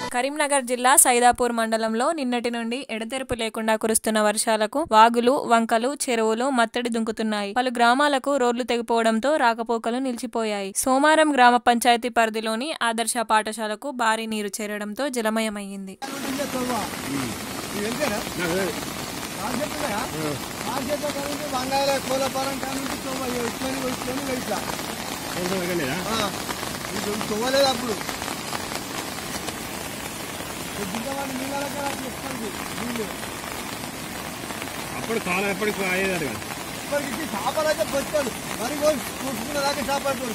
కరీంనగర్ జిల్లా సైదాపూర్ మండలంలో నిన్నటి నుండి ఎడతెరిపి లేకుండా కురుస్తున్న వర్షాలకు వాగులు వంకలు చెరువులు మత్తడి దుంకుతున్నాయి పలు గ్రామాలకు రోడ్లు తెగిపోవడంతో రాకపోకలు నిలిచిపోయాయి సోమారం గ్రామ పంచాయతీ పరిధిలోని ఆదర్శ పాఠశాలకు భారీ నీరు చేరడంతో జలమయమయ్యింది బంగాళ కోలపారం కానుంచి తొవ్వ ఇట్లని ఇట్లని ఇట్లా ఇది తొవ్వలేదు అప్పుడు దిగవాడి నీళ్ళ నీళ్ళు అప్పుడు కాలం ఎప్పటికి అయ్యేదారు కదా ఇప్పటికి చేపలు అయితే వచ్చాడు మరి పోయి చూసుకున్న దాకా చేపడతాడు